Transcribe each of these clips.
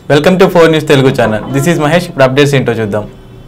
welcome to four news Telugu channel this is Mahesh ఇప్పుడు updates ఏంటో చూద్దాం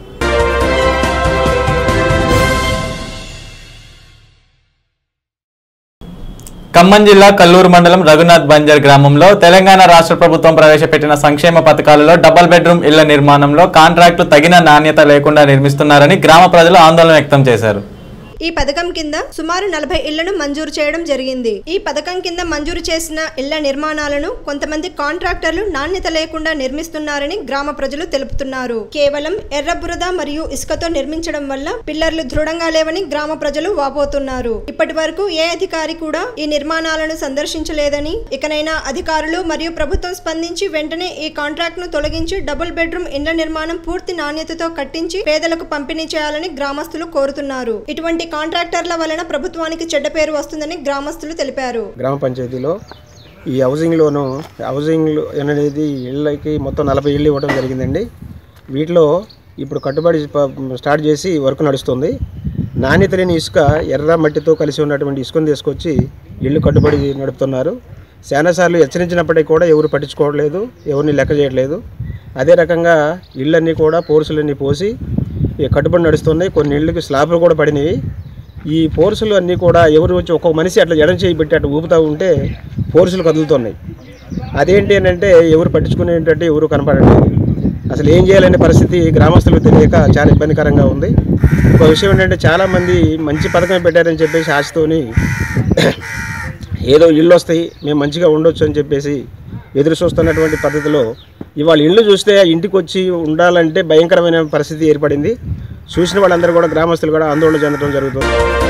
ఖమ్మం జిల్లా కల్లూరు మండలం రఘునాథ్ బంజర్ గ్రామంలో తెలంగాణ రాష్ట్ర ప్రభుత్వం ప్రవేశపెట్టిన సంక్షేమ పథకాలలో డబుల్ బెడ్రూమ్ ఇళ్ల నిర్మాణంలో కాంట్రాక్టులు తగిన నాణ్యత లేకుండా నిర్మిస్తున్నారని గ్రామ ప్రజలు ఆందోళన వ్యక్తం చేశారు ఈ పథకం కింద సుమారు నలభై ఇళ్లను మంజూరు చేయడం జరిగింది ఈ పథకం కింద మంజూరు చేసిన ఇళ్ల నిర్మాణాలను కొంతమంది కాంట్రాక్టర్లు నాణ్యత లేకుండా నిర్మిస్తున్నారని గ్రామ ప్రజలు తెలుపుతున్నారు కేవలం ఎర్ర బురద మరియు ఇసుకతో నిర్మించడం వల్ల పిల్లర్లు దృఢంగా లేవని గ్రామ ప్రజలు వాపోతున్నారు ఇప్పటి వరకు ఏ అధికారి కూడా ఈ నిర్మాణాలను సందర్శించలేదని ఇకనైనా అధికారులు మరియు ప్రభుత్వం స్పందించి వెంటనే ఈ కాంట్రాక్ట్ ను తొలగించి డబుల్ బెడ్రూమ్ ఇండ్ల నిర్మాణం పూర్తి నాణ్యతతో కట్టించి పేదలకు పంపిణీ చేయాలని గ్రామస్తులు కోరుతున్నారు ఇటువంటి కాంట్రాక్టర్ల వలన ప్రభుత్వానికి చెడ్డ పేరు వస్తుందని గ్రామస్తులు తెలిపారు గ్రామ పంచాయతీలో ఈ హౌసింగ్లోను హౌసింగ్ అనేది ఇళ్ళకి మొత్తం నలభై ఇళ్ళు ఇవ్వడం జరిగిందండి వీటిలో ఇప్పుడు కట్టుబడి ప- స్టార్ట్ చేసి వర్క్ నడుస్తుంది నాణ్యత లేని ఇసుక ఎర్ర మట్టితో కలిసి ఉన్నటువంటి ఇసుకను తీసుకొచ్చి ఇళ్ళు కట్టుబడి నడుపుతున్నారు చాలాసార్లు హెచ్చరించినప్పటికీ కూడా ఎవరు పట్టించుకోవట్లేదు ఎవరిని లెక్క చేయట్లేదు అదే రకంగా ఇళ్ళన్నీ కూడా పోర్సులన్నీ పోసి ఈ కట్టుబడి నడుస్తున్నాయి కొన్ని ఇళ్ళకి స్లాబ్లు కూడా పడినవి ఈ ఫోర్సులు అన్నీ కూడా ఎవరు వచ్చి ఒక్కొక్క మనిషి అట్లా ఎడం చేయి పెట్టి అట్లా ఊపుతూ ఉంటే ఫోర్సులు కదులుతున్నాయి అదేంటి అని అంటే ఎవరు పట్టించుకునేటట్టు ఎవరు కనపడట్లేదు అసలు ఏం చేయాలనే పరిస్థితి గ్రామస్తులకు తెలియక చాలా ఇబ్బందికరంగా ఉంది ఒక విషయం ఏంటంటే చాలామంది మంచి పథకం పెట్టారని చెప్పేసి ఆశతోని ఏదో ఇళ్ళు వస్తాయి మేము మంచిగా ఉండొచ్చు అని చెప్పేసి ఎదురు చూస్తున్నటువంటి పద్ధతిలో ఇవాళ ఇల్లు చూస్తే ఆ ఇంటికి వచ్చి ఉండాలంటే భయంకరమైన పరిస్థితి ఏర్పడింది చూసిన వాళ్ళందరూ కూడా గ్రామస్తులు కూడా ఆందోళన చెందడం జరుగుతుంది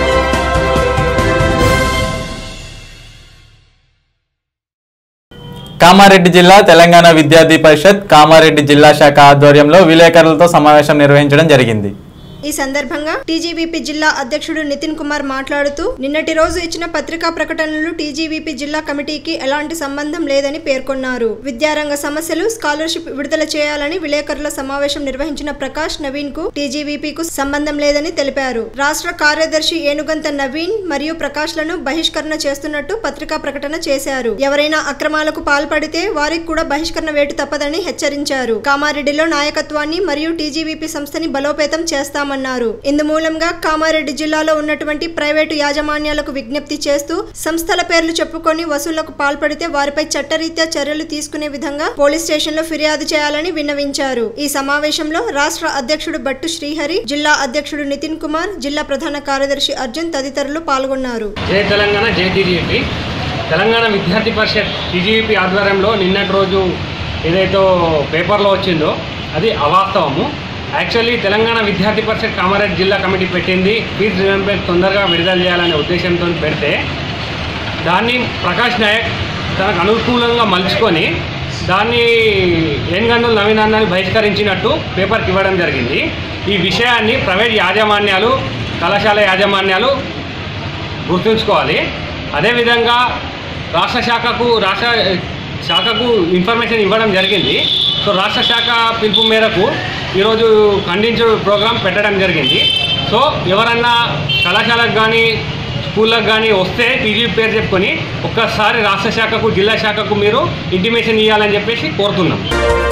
కామారెడ్డి జిల్లా తెలంగాణ విద్యార్థి పరిషత్ కామారెడ్డి జిల్లా శాఖ ఆధ్వర్యంలో విలేకరులతో సమావేశం నిర్వహించడం జరిగింది ఈ సందర్భంగా టీజీవీపీ జిల్లా అధ్యక్షుడు నితిన్ కుమార్ మాట్లాడుతూ నిన్నటి రోజు ఇచ్చిన పత్రికా ప్రకటనలు టీజీవీపీ జిల్లా కమిటీకి ఎలాంటి సంబంధం లేదని పేర్కొన్నారు విద్యారంగ సమస్యలు స్కాలర్షిప్ విడుదల చేయాలని విలేకరుల సమావేశం నిర్వహించిన ప్రకాష్ నవీన్ కు టీజీవీపీకు సంబంధం లేదని తెలిపారు రాష్ట్ర కార్యదర్శి ఏనుగంత నవీన్ మరియు ప్రకాష్ లను బహిష్కరణ చేస్తున్నట్టు పత్రికా ప్రకటన చేశారు ఎవరైనా అక్రమాలకు పాల్పడితే వారికి కూడా బహిష్కరణ వేటు తప్పదని హెచ్చరించారు కామారెడ్డిలో నాయకత్వాన్ని మరియు టీజీవీపీ సంస్థని బలోపేతం చేస్తామన్నారు ఇందు మూలంగా కామారెడ్డి జిల్లాలో ఉన్నటువంటి ప్రైవేటు యాజమాన్యాలకు విజ్ఞప్తి చేస్తూ సంస్థల పేర్లు చెప్పుకొని వసూళ్లకు పాల్పడితే వారిపై చట్టరీత్యా చర్యలు తీసుకునే విధంగా పోలీస్ స్టేషన్లో ఫిర్యాదు చేయాలని విన్నవించారు ఈ సమావేశంలో రాష్ట్ర అధ్యక్షుడు బట్టు శ్రీహరి జిల్లా అధ్యక్షుడు నితిన్ కుమార్ జిల్లా ప్రధాన కార్యదర్శి అర్జున్ తదితరులు పాల్గొన్నారు జై తెలంగాణ జై టీజీపీ తెలంగాణ విద్యార్థి పరిషత్ టీజీపీ ఆధ్వర్యంలో నిన్నటి రోజు ఏదైతే పేపర్లో వచ్చిందో అది అవాస్తవము యాక్చువల్లీ తెలంగాణ విద్యార్థి పరిషత్ కామారెడ్డి జిల్లా కమిటీ పెట్టింది ఫీజు రిమెంబర్మెంట్ తొందరగా విడుదల చేయాలనే ఉద్దేశంతో పెడితే దాన్ని ప్రకాష్ నాయక్ తనకు అనుకూలంగా మలుచుకొని దాన్ని ఏన్గందులు నవీనాన్ని బహిష్కరించినట్టు పేపర్కి ఇవ్వడం జరిగింది ఈ విషయాన్ని ప్రైవేట్ యాజమాన్యాలు కళాశాల యాజమాన్యాలు గుర్తుంచుకోవాలి అదేవిధంగా రాష్ట్ర శాఖకు రాష్ట్ర శాఖకు ఇన్ఫర్మేషన్ ఇవ్వడం జరిగింది సో రాష్ట్ర శాఖ పిలుపు మేరకు ఈరోజు ఖండించు ప్రోగ్రాం పెట్టడం జరిగింది సో ఎవరన్నా కళాశాలకు కానీ స్కూళ్ళకు కానీ వస్తే టీజీ పేరు చెప్పుకొని ఒక్కసారి రాష్ట్ర శాఖకు జిల్లా శాఖకు మీరు ఇంటిమేషన్ ఇవ్వాలని చెప్పేసి కోరుతున్నాం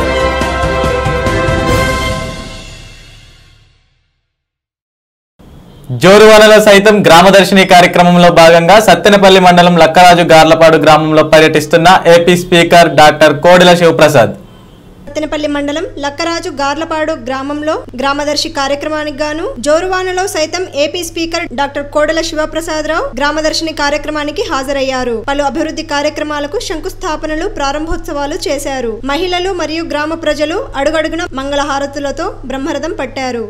జోరువానలో సైతం గ్రామదర్శిని కార్యక్రమంలో భాగంగా సత్తెనపల్లి మండలం లక్కరాజు గార్లపాడు గ్రామంలో పర్యటిస్తున్న AP speaker doctor Kodela Sivaprasad Sattenapalli మండలం లక్కరాజు గార్లపాడు గ్రామంలో గ్రామదర్శి కార్యక్రమానికి గాను జోరువానలో సైతం AP speaker doctor Kodela Sivaprasadarao గ్రామదర్శిని కార్యక్రమానికి హాజరయ్యారు పలు అభివృద్ధి కార్యక్రమాలకు శంకుస్థాపనలు ప్రారంభోత్సవాలు చేశారు మహిళలు మరియు గ్రామ ప్రజలు అడుగడుగున మంగళహారతులతో బ్రహ్మరథం పట్టారు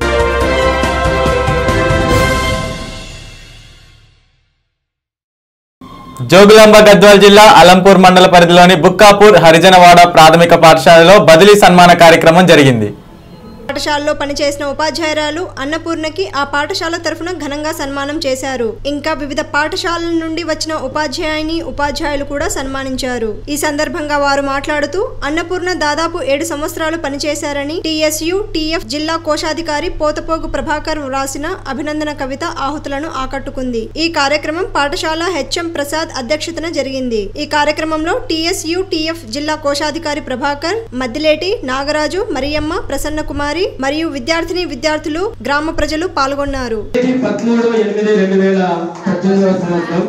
జోగులాంబ గద్వాల్ జిల్లా అలంపూర్ మండల పరిధిలోని బుక్కాపూర్ హరిజనవాడ ప్రాథమిక పాఠశాలలో బదిలీ సన్మాన కార్యక్రమం జరిగింది పాఠశాలలో పనిచేసిన ఉపాధ్యాయురాలు అన్నపూర్ణకి ఆ పాఠశాల తరఫున ఘనంగా సన్మానం చేశారు ఇంకా వివిధ పాఠశాలల నుండి వచ్చిన ఉపాధ్యాయుని ఉపాధ్యాయులు కూడా సన్మానించారు ఈ సందర్భంగా వారు మాట్లాడుతూ అన్నపూర్ణ దాదాపు ఏడు సంవత్సరాలు పనిచేశారని టీఎస్యు టీఎఫ్ జిల్లా కోశాధికారి పోతపోగు ప్రభాకర్ వ్రాసిన అభినందన కవిత ఆహుతులను ఆకట్టుకుంది ఈ కార్యక్రమం పాఠశాల హెచ్ఎం ప్రసాద్ అధ్యక్షతన జరిగింది ఈ కార్యక్రమంలో టీఎస్యు టీఎఫ్ జిల్లా కోశాధికారి ప్రభాకర్ మద్దిలేటి నాగరాజు మరియమ్మ ప్రసన్న కుమారి మరియు విద్యార్థిని విద్యార్థులు గ్రామ ప్రజలు పాల్గొన్నారు తేదీ పదమూడు ఎనిమిది రెండు వేల పద్దెనిమిదవ సంవత్సరం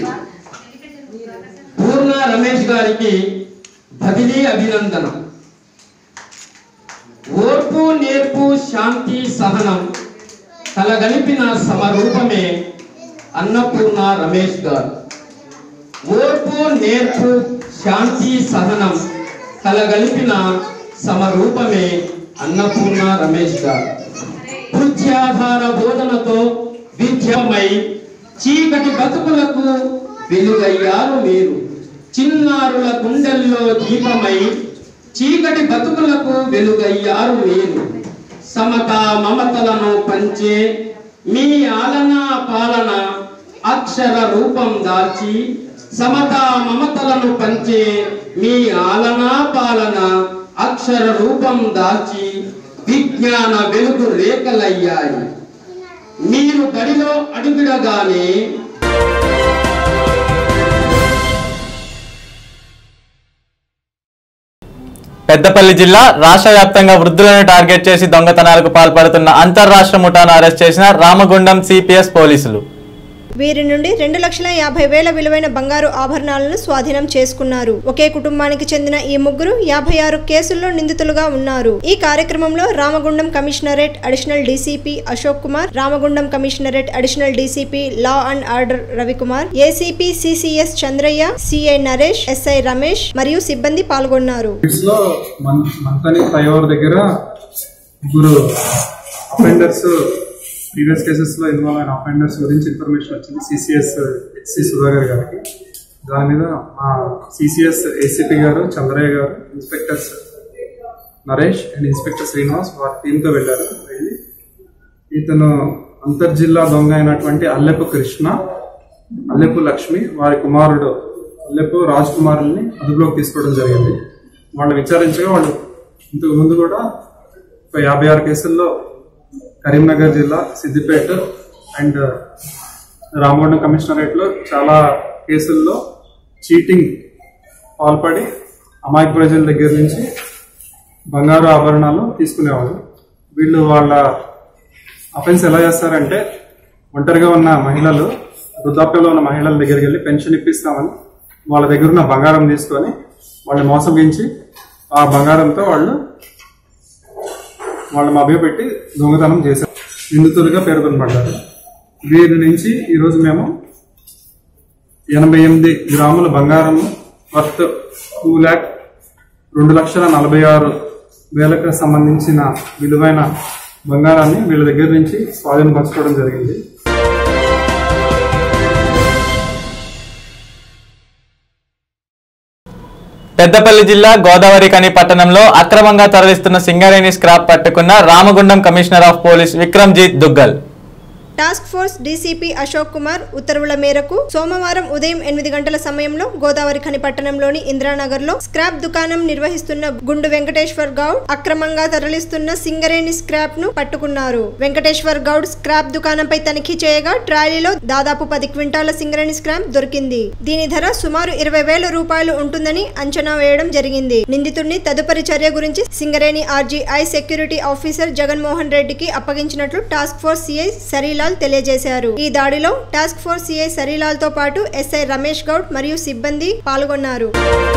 పూర్ణ రమేష్ గారికి బదిలీ అభినందనం ఓర్పు నేర్పు శాంతి సహనం కలగలిపిన సమరూపమే అన్నపూర్ణ రమేష్ గారు ఓర్పు నేర్పు శాంతి సహనం కలగలిపిన సమరూపమే అన్నపూర్ణ రమేష్ గారు కృత్యాధార బోధనతో విద్యమై చీకటి బతుకులకు వెలుగయ్యారు మీరు చిన్నారుల గుండెల్లో దీపమై చీకటి బతుకులకు వెలుగయ్యారు మీరు సమత మమతలను పంచే మీ ఆలన పాలన అక్షర రూపం దాల్చి సమత మమతలను పంచే మీ ఆలన పాలన అక్షర రూపం దాల్చి విజ్ఞాన వెలుగు రేఖలయ్యాయి మీరు బడిలో అడుగుడగానే పెద్దపల్లి జిల్లా రాష్ట్ర వ్యాప్తంగా వృద్ధులను టార్గెట్ చేసి దొంగతనాలకు పాల్పడుతున్న అంతర్రాష్ట్ర ముఠాను అరెస్ట్ చేసిన రామగుండం సిపిఎస్ పోలీసులు వీరి నుండి రెండు లక్షల యాభై వేల విలువైన బంగారు ఆభరణాలను స్వాధీనం చేసుకున్నారు ఒకే కుటుంబానికి చెందిన ఈ ముగ్గురు యాభై ఆరు కేసుల్లో నిందితులుగా ఉన్నారు ఈ కార్యక్రమంలో Ramagundam commissionerate additional DCP Ashok Kumar Ramagundam commissionerate additional DCP law and order Ravikumar ACP CCS Chandraiah CI Naresh SI Ramesh మరియు సిబ్బంది పాల్గొన్నారు కిడ్స్ లో మన్ మంతని ఫ్లైఓవర్ దగ్గర ముగ్గురు అఫెండర్స్ ప్రీవియస్ కేసెస్ లో ఇన్వాల్వ్ అయిన అఫెండర్స్ గురించి ఇన్ఫర్మేషన్ వచ్చింది సిసిఎస్ హెచ్సి సుధాకర్ గారికి దాని మీద మా సిసిఎస్ ఏసీపీ గారు చంద్రయ్య గారు inspectors Naresh and inspector Srinivas వారి టీంతో వెళ్ళారు వెళ్ళి ఇతను అంతర్జిల్లా దొంగ అయినటువంటి అల్లెపు కృష్ణ అల్లెపు లక్ష్మి వారి కుమారుడు అల్లెపు రాజ్ కుమారుల్ని అదుపులోకి తీసుకోవడం జరిగింది వాళ్ళు విచారించగా వాళ్ళు ఇంతకు ముందు కూడా ఒక యాభై ఆరు కేసుల్లో కరీంనగర్ జిల్లా సిద్దిపేట అండ్ రామగుండం కమిషనరేట్ లో చాలా కేసుల్లో చీటింగ్ పాల్పడి అమాయక ప్రజల దగ్గర నుంచి బంగారు ఆభరణాలు తీసుకునేవాళ్ళు వీళ్ళు వాళ్ళ అఫెన్స్ ఎలా చేస్తారంటే ఒంటరిగా ఉన్న మహిళలు వృద్ధాప్యంలో ఉన్న మహిళల దగ్గరికి వెళ్ళి పెన్షన్ ఇప్పిస్తామని వాళ్ళ దగ్గర ఉన్న బంగారం తీసుకొని వాళ్ళు మోసగించి ఆ బంగారంతో వాళ్ళు వాళ్ళ మభ్యపెట్టి దొంగతనం చేశారు నిందితులుగా పేర్కొనబడ్డారు వీరి నుంచి ఈరోజు మేము ఎనభై ఎనిమిది గ్రాముల బంగారం వర్త్ టూ ల్యాక్ రెండు లక్షల నలభై ఆరు వేలకు సంబంధించిన విలువైన బంగారాన్ని వీళ్ళ దగ్గర నుంచి స్వాధీనపరచుకోవడం జరిగింది పెద్దపల్లి జిల్లా గోదావరి కని పట్టణంలో అక్రమంగా తరలిస్తున్న సింగరేణి స్క్రాప్ పట్టుకున్న Ramagundam commissioner of police Vikramjeet Duggal task force DCP Ashok Kumar ఉత్తర్వుల మేరకు సోమవారం ఉదయం ఎనిమిది గంటల సమయంలో గోదావరి ఖని పట్టణంలోని ఇందిరానగర్ లో స్క్రాప్ దుకాణం నిర్వహిస్తున్న గుండు వెంకటేశ్వర్ గౌడ్ అక్రమంగా తరలిస్తున్న సింగరేణి స్క్రాప్ ను పట్టుకున్నారు వెంకటేశ్వర్ గౌడ్ స్క్రాప్ దుకాణంపై తనిఖీ చేయగా ట్రాలీలో దాదాపు పది క్వింటాల సింగరేణి స్క్రాప్ దొరికింది దీని ధర సుమారు ఇరవై వేల రూపాయలు ఉంటుందని అంచనా వేయడం జరిగింది నిందితుడిని తదుపరి చర్య గురించి Singareni RGI security officer Jaganmohan రెడ్డికి అప్పగించినట్లు టాస్క్ ఫోర్స్ సిఐ సరీలాల్ తెలియజేశారు ఈ దాడిలో టాస్క్ ఫోర్స్ సిఐ సరీలాల్ తో పాటు ఎస్ఐ రమేష్ గౌడ్ మరియు సిబ్బంది పాల్గొన్నారు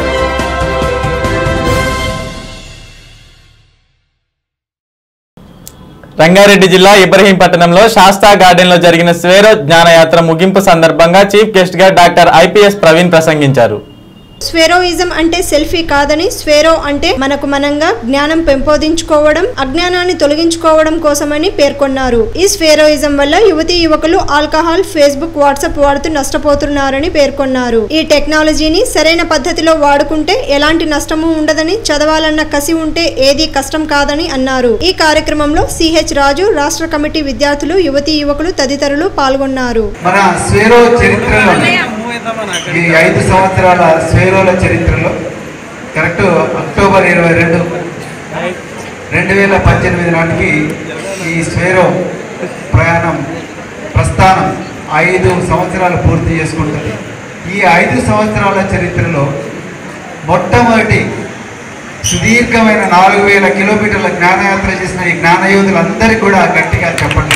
రంగారెడ్డి జిల్లా ఇబ్రహీంపట్నంలో శాస్తా గార్డెన్ లో జరిగిన స్వేరో జ్ఞానయాత్ర ముగింపు సందర్భంగా చీఫ్ గెస్ట్ గా డాక్టర్ ఐపీఎస్ ప్రవీణ్ ప్రసంగించారు స్వేరోయిజం అంటే సెల్ఫీ కాదని స్వేరో అంటే మనకు మనంగా జ్ఞానం పెంపొందించుకోవడం అజ్ఞానాన్ని తొలగించుకోవడం కోసమని పేర్కొన్నారు ఈ స్వేరోయిజం వల్ల యువతీ యువకులు ఆల్కహాల్ ఫేస్బుక్ వాట్సాప్ వాడుతూ నష్టపోతున్నారని పేర్కొన్నారు ఈ టెక్నాలజీని సరైన పద్ధతిలో వాడుకుంటే ఎలాంటి నష్టము ఉండదని చదవాలన్న కసి ఉంటే ఏది కష్టం కాదని అన్నారు ఈ కార్యక్రమంలో సిహెచ్ రాజు రాష్ట్ర కమిటీ విద్యార్థులు యువతీ యువకులు తదితరులు పాల్గొన్నారు మన స్వేరో చరిత్రలో ఈ ఐదు సంవత్సరాల స్వేరోల చరిత్రలో కరెక్ట్ అక్టోబర్ ఇరవై రెండు రెండు వేల పద్దెనిమిది నాటికి ఈ స్వేరో ప్రయాణం ప్రస్థానం ఐదు సంవత్సరాలు పూర్తి చేసుకుంటుంది ఈ ఐదు సంవత్సరాల చరిత్రలో మొట్టమొదటి సుదీర్ఘమైన నాలుగు వేల కిలోమీటర్ల జ్ఞానయాత్ర చేసిన ఈ జ్ఞానయోధులందరికీ కూడా గట్టిగా చెప్పండి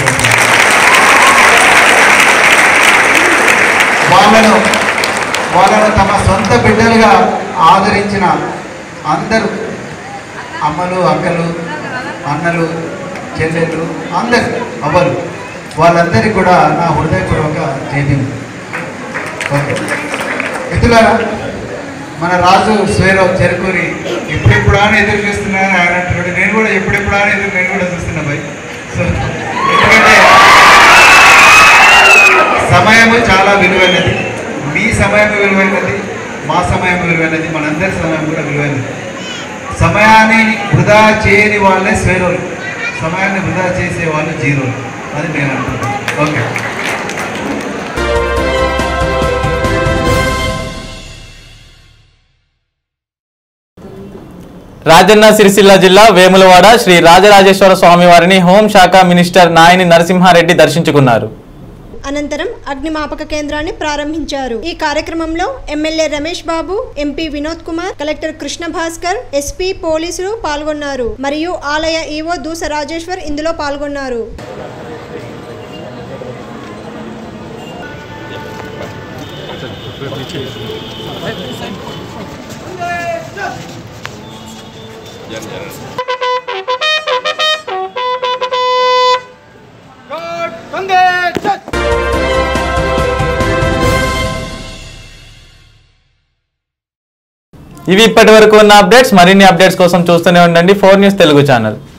వాళ్ళను వాళ్ళను తమ సొంత బిడ్డలుగా ఆదరించిన అందరూ అమ్మలు అక్కలు అన్నలు చెల్లెళ్ళు అందరు అవ్వలు వాళ్ళందరికీ కూడా నా హృదయపూర్వక జైబీ ఓకే మిత్రులారా మన రాజు స్వేరవ్ చెరుకూరి ఎప్పుడెప్పుడా అని ఎదురు చూస్తున్నాను ఆయన అంటున్నాడు నేను కూడా ఎప్పుడెప్పుడా అని ఎదురు నేను కూడా చూస్తున్నా భయ్ సో ఎందుకంటే సమయము చాలా విలువైనది మీ సమయం విలువైనది మా సమయం విలువైనది మనందరి సమయం కూడా విలువైనది సమయాన్ని వృధా చేయని వాళ్ళే స్వేరోలు సమయాన్ని వృధా చేసే వాళ్ళు జీరోలు అది నేను అంటున్నాను ఓకే రాజన్న సిరిసిల్ల జిల్లా వేములవాడ శ్రీ రాజరాజేశ్వర స్వామి వారిని హోంశాఖ మినిస్టర్ నాయని నరసింహారెడ్డి దర్శించుకున్నారు అనంతరం అగ్నిమాపక కేంద్రాన్ని ప్రారంభించారు ఈ కార్యక్రమంలో MLA Ramesh Babu MP Vinod Kumar collector Krishna Bhaskar SP పోలీసులు పాల్గొన్నారు మరియు ఆలయ ఈవో దూస రాజేశ్వర్ ఇందులో పాల్గొన్నారు ఇవి ఇప్పటి వరకు ఉన్న అప్డేట్స్ మరిన్ని అప్డేట్స్ కోసం చూస్తూనే ఉండండి ఫోర్ న్యూస్ తెలుగు ఛానల్